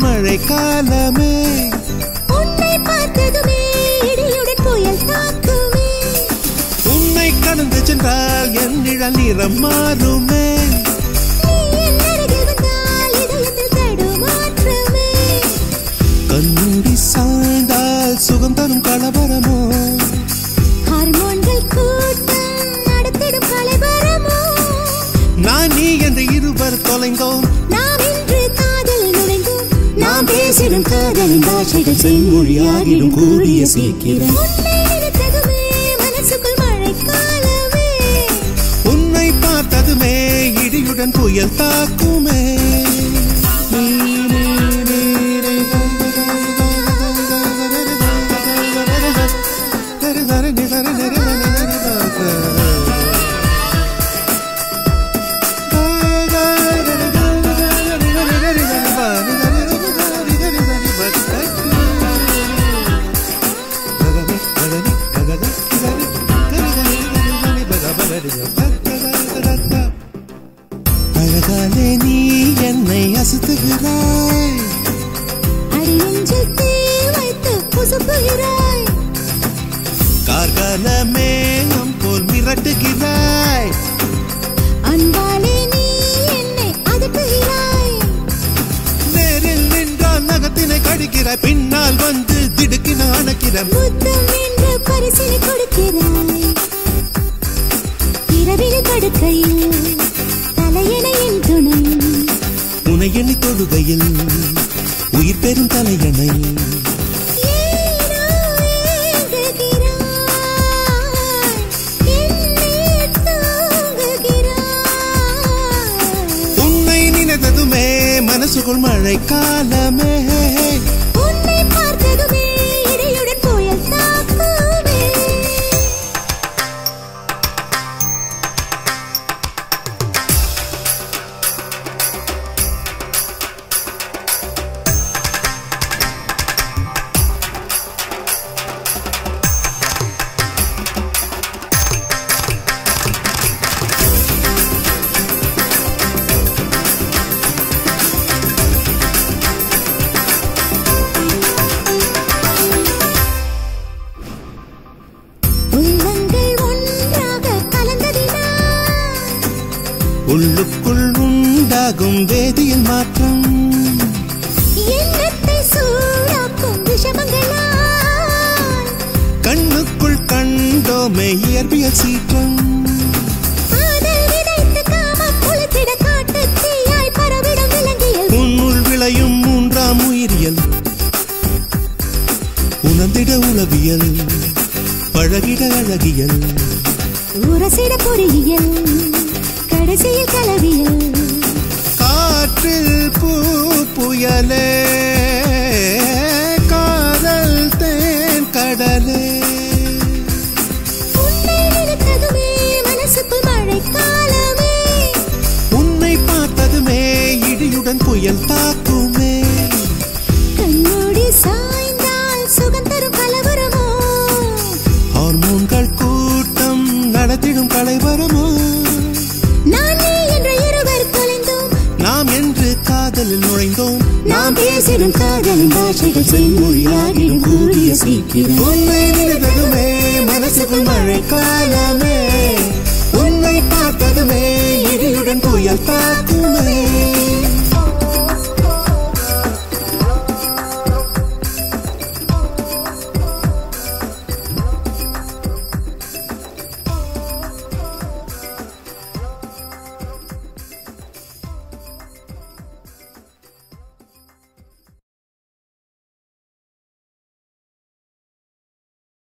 மழை காலமே உன்னை பார்த்ததுமே இடியுடன் புயல் தாக்குமே உன்னை கடந்து சென்றால் என் நிழல் நிறம் மாறுமே நீ என் அருகில் வந்தால் இதயத்தில் தடுமாற்றமே கண்மூடி சாய்ந்தால் சுகம் தரும் கலவரமோ ஹார்மோன்கள் கூட்டம் நடத்திடும் கலைவரமோ நான் நீ என்று இருவர் தொலைந்தோம் நாம் இன்று காதல் நுழைந்தோம் நாம் பேசிடும் காதலின் பாஷைகள் செம்மொழியாகிடும் கூடிய சீக்கிரம் உன்னை நினைத்ததுமே மனசுக்குள் மழைக்காலமே உன்னை பார்த்ததுமே இடியுடன் புயல் தாக்குமே அழகாலே நீ என்னை அசுத்துகிறாய் அடியெஞ்சில் தீ வைத்து புசுப்புகிறாய் கார்கால மேகம் போல் மிரட்டுகிறாய் அன்பாலே நீ என்னை அதட்டுகிறாய் நேரில் நின்றால் நகத்தினை கடிக்கிறாய் பின்னால் வந்து திடுக்கின அணைக்கிற முத்தம் என்ற பரிசினை கொடுக்கிறாய் இரவில் படுக்கையில் தலையணை என் துணை உனை எண்ணி தொழுகையில் உயிர் பெறும் தலையணை ஏனோ ஏங்குகிறாய் என்னில் தூங்குகிறாய் உன்னை நினைத்ததுமே மனசுக்குள் மழை காலமே உன்னை பார்த்ததுமே இடையுடன் புயல் தாக்குமே உள்ளங்கள் ஒன்றாக கலந்ததினால் உள்ளுக்குள் உண்டாகும் வேதியின் மாற்றம் எண்ணத்தை சூடாக்கும் விஷமங்களால் கண்ணுக்குள் கண்டோமே இயற்பியல் சீற்றம் காதல் விதைத்து காமம் முளைத்திட காட்டுத் தீயாய் பரவிடும் விலங்கியல் உன்னுள் விளையும் மூன்றாம் உயிரியல் உணர்ந்திட உளவியல் பழகிட அழகியல் உரசிட பொறியியல் கடைசியில் கலவியல் காற்றில் பூ புயலே காதல் தேன் கடலே உன்னை நினைத்ததுமே மனசுக்குள் மழைக்காலமே உன்னை பார்த்ததுமே இடியுடன் புயல் தாக்குமே கண்மூடி சாய்ந்தால் சுகம் தரும் கலவரமோ ஹார்மோன்கள் கூட்டம் நடத்திடும் கலைவரமோ நான் நீ என்ற இருவர் தொலைந்தோம் நாம் என்று காதலில் நுழைந்தோம் நாம் பேசிடும் காதலின் பாஷைகள் செம்மொழியாகிடும் கூடிய சீக்கிரம் உன்னை நினைத்ததுமே மனசுக்குள் மழை காலமே உன்னை பார்த்ததுமே இடியுடன் புயல் தாக்கும்